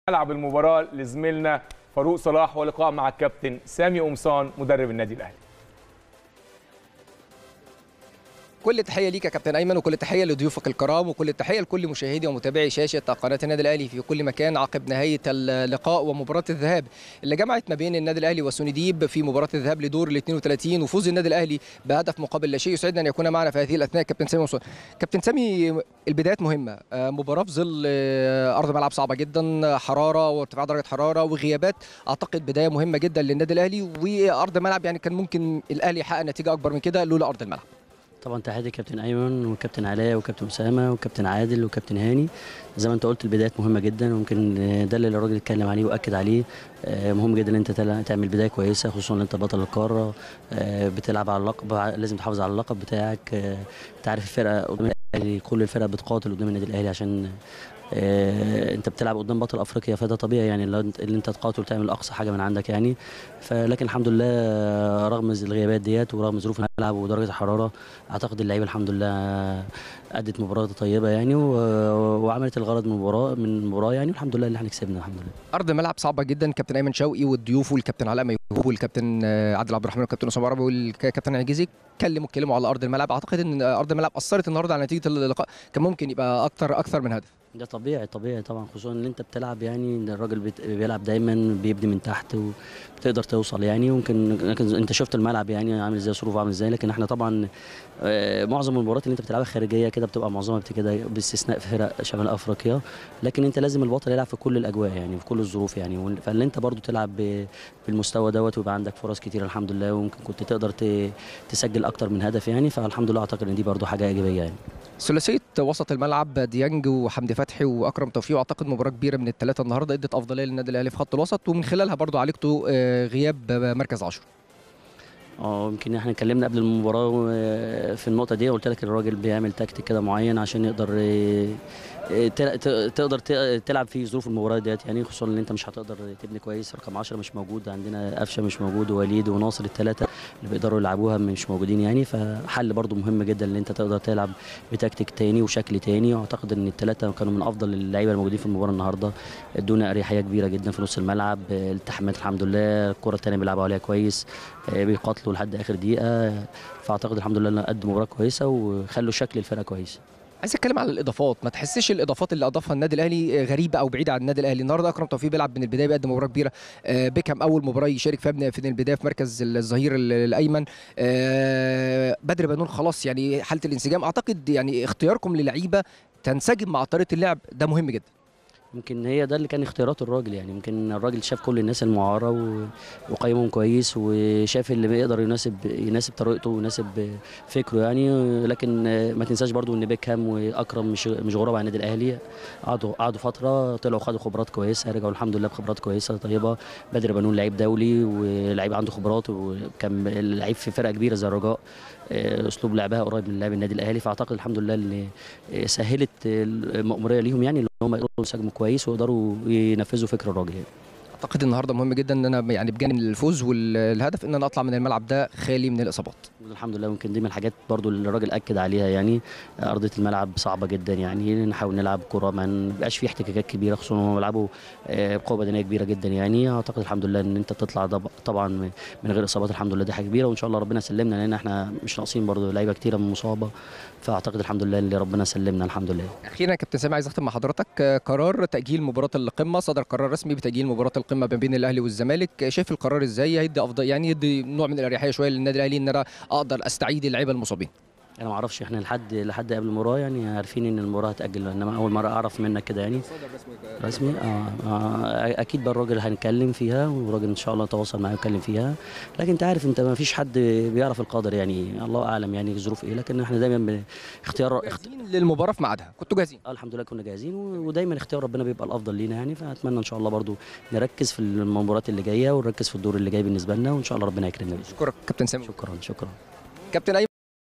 ملعب المباراه لزميلنا فاروق صلاح ولقاء مع الكابتن سامي قمصان مدرب النادي الاهلي كل تحيه ليك يا كابتن ايمن وكل تحيه لضيوفك الكرام وكل تحيه لكل مشاهدي ومتابعي شاشه قناه النادي الاهلي في كل مكان عقب نهايه اللقاء ومباراه الذهاب اللي جمعت ما بين النادي الاهلي وسونديب في مباراه الذهاب لدور ال 32 وفوز النادي الاهلي بهدف مقابل لا شيء يسعدنا ان يكون معنا في هذه الاثناء كابتن سامي وصول. كابتن سامي البدايات مهمه مباراه في ظل ارض ملعب صعبه جدا حراره وارتفاع درجه حراره وغيابات اعتقد بدايه مهمه جدا للنادي الاهلي وارض ملعب يعني كان ممكن الاهلي يحقق نتيجه اكبر من كده لولا ارض الملعب. طبعا تحياتي كابتن ايمن وكابتن علاء وكابتن اسامه وكابتن عادل وكابتن هاني زي ما انت قلت البدايات مهمه جدا وممكن ده اللي الراجل اتكلم عليه واكد عليه مهم جدا ان انت تعمل بدايه كويسه خصوصا ان انت بطل القاره بتلعب على اللقب لازم تحافظ على اللقب بتاعك انت عارف الفرقه قدام الاهلي كل الفرقه بتقاتل قدام النادي الاهلي عشان آه انت بتلعب قدام بطل افريقيا فده طبيعي يعني اللي انت تقاتل وتعمل اقصى حاجه من عندك يعني فلكن الحمد لله رغم الغيابات ديت ورغم ظروف الملعب ودرجه الحراره اعتقد اللعيبه الحمد لله ادت مباراه طيبه يعني وعملت الغرض من المباراه من المباراه يعني والحمد لله اللي احنا كسبنا الحمد لله ارض ملعب صعبه جدا كابتن ايمن شوقي والضيوف والكابتن علاء ميهوب والكابتن عادل عبد الرحمن والكابتن اسامه عربي والكابتن عجيزي اتكلموا اتكلموا على ارض الملعب اعتقد ان ارض الملعب اثرت النهارده على نتيجه اللقاء كان ممكن يبقى اكتر اكثر من هدف ده طبيعي طبيعي طبعا خصوصا ان انت بتلعب يعني الراجل بيلعب دايما بيبني من تحت وبتقدر توصل يعني ممكن لكن انت شفت الملعب يعني عامل ازاي ظروفه عامل ازاي لكن احنا طبعا معظم المباريات اللي انت بتلعبها خارجيه كده بتبقى معظمها كده باستثناء فرق شمال افريقيا لكن انت لازم البطل يلعب في كل الاجواء يعني في كل الظروف يعني فاللي انت برضو تلعب بالمستوى دوت ويبقى عندك فرص كتير الحمد لله وممكن كنت تقدر تسجل اكتر من هدف يعني فالحمد لله اعتقد ان دي برضو حاجه ايجابيه يعني ثلاثيه وسط الملعب ديانج وحمدي فتحي واكرم توفيق واعتقد مباراه كبيره من الثلاثه النهارده ادت افضليه للنادي الاهلي في خط الوسط ومن خلالها برضو عالجتوا غياب مركز 10 اه يمكن احنا اتكلمنا قبل المباراه في النقطه دي قلت لك الراجل بيعمل تكتيك كده معين عشان يقدر تقدر تلعب في ظروف المباراه ديت يعني خصوصا ان انت مش هتقدر تبني كويس رقم 10 مش موجود عندنا قفشه مش موجود ووليد وناصر الثلاثه اللي بيقدروا يلعبوها مش موجودين يعني فحل برده مهم جدا ان انت تقدر تلعب بتكتيك تاني وشكل تاني واعتقد ان الثلاثه كانوا من افضل اللعيبه الموجودين في المباراه النهارده ادونا اريحيه كبيره جدا في نص الملعب التحامات الحمد لله الكره الثانيه بيلعبوا عليها كويس بيقاتلوا لحد اخر دقيقه فاعتقد الحمد لله قدموا مباراه كويسه وخلوا شكل الفرقه كويس عايز اتكلم على الاضافات ما تحسش الاضافات اللي اضافها النادي الاهلي غريبه او بعيده عن النادي الاهلي النهارده اكرم توفيق بيلعب من البدايه بيقدم مباراه كبيره بيكهام اول مباراه يشارك فيها في البدايه في مركز الظهير الايمن بدر بنون خلاص يعني حاله الانسجام اعتقد يعني اختياركم للعيبه تنسجم مع طريقه اللعب ده مهم جدا يمكن هي ده اللي كان اختيارات الراجل يعني يمكن الراجل شاف كل الناس المعاره وقيمهم كويس وشاف اللي بيقدر يناسب يناسب طريقته ويناسب فكره يعني لكن ما تنساش برضو ان بيكهام واكرم مش مش غراب على النادي الاهلي قعدوا قعدوا فتره طلعوا خدوا خبرات كويسه رجعوا الحمد لله بخبرات كويسه طيبه بدر بنون لعيب دولي ولعيب عنده خبرات وكان لعيب في فرقه كبيره زي الرجاء اسلوب لعبها قريب من لعب النادي الاهلي فاعتقد الحمد لله اللي سهلت المأموريه ليهم يعني ان هم يقدروا ينسجموا كويس ويقدروا ينفذوا فكر الراجل يعني. اعتقد النهارده مهم جدا ان انا يعني بجانب الفوز والهدف ان انا اطلع من الملعب ده خالي من الاصابات الحمد لله يمكن دي من الحاجات برضو اللي الراجل اكد عليها يعني ارضيه الملعب صعبه جدا يعني نحاول نلعب كره ما نبقاش في احتكاكات كبيره خصوصا هم بيلعبوا بقوه بدنيه كبيره جدا يعني اعتقد الحمد لله ان انت تطلع طبعا من غير اصابات الحمد لله دي حاجه كبيره وان شاء الله ربنا سلمنا لان احنا مش ناقصين برضو لعيبه كتيره من مصابه فاعتقد الحمد لله اللي ربنا سلمنا الحمد لله اخيرا يا كابتن سامي عايز اختم مع حضرتك قرار تاجيل مباراه القمه صدر قرار رسمي بتاجيل مباراه القمه ما بين الاهلي والزمالك شايف القرار ازاي هيدي افضل يعني يدي نوع من الاريحيه شويه للنادي الاهلي ان انا اقدر استعيد اللعيبه المصابين انا ما اعرفش احنا لحد لحد قبل المباراه يعني عارفين ان المباراه هتاجل انما اول مره اعرف منك كده يعني رسمي آه, اه اكيد بقى الراجل هنتكلم فيها والراجل ان شاء الله تواصل معايا ويتكلم فيها لكن انت عارف انت ما فيش حد بيعرف القدر يعني الله اعلم يعني الظروف ايه لكن احنا دايما اختيار جاهزين للمباراه في ميعادها كنتوا جاهزين اه الحمد لله كنا جاهزين ودايما اختيار ربنا بيبقى الافضل لينا يعني فاتمنى ان شاء الله برضو نركز في المباريات اللي جايه ونركز في الدور اللي جاي بالنسبه لنا وان شاء الله ربنا يكرمنا اشكرك كابتن سامي شكرا شكرا كابتن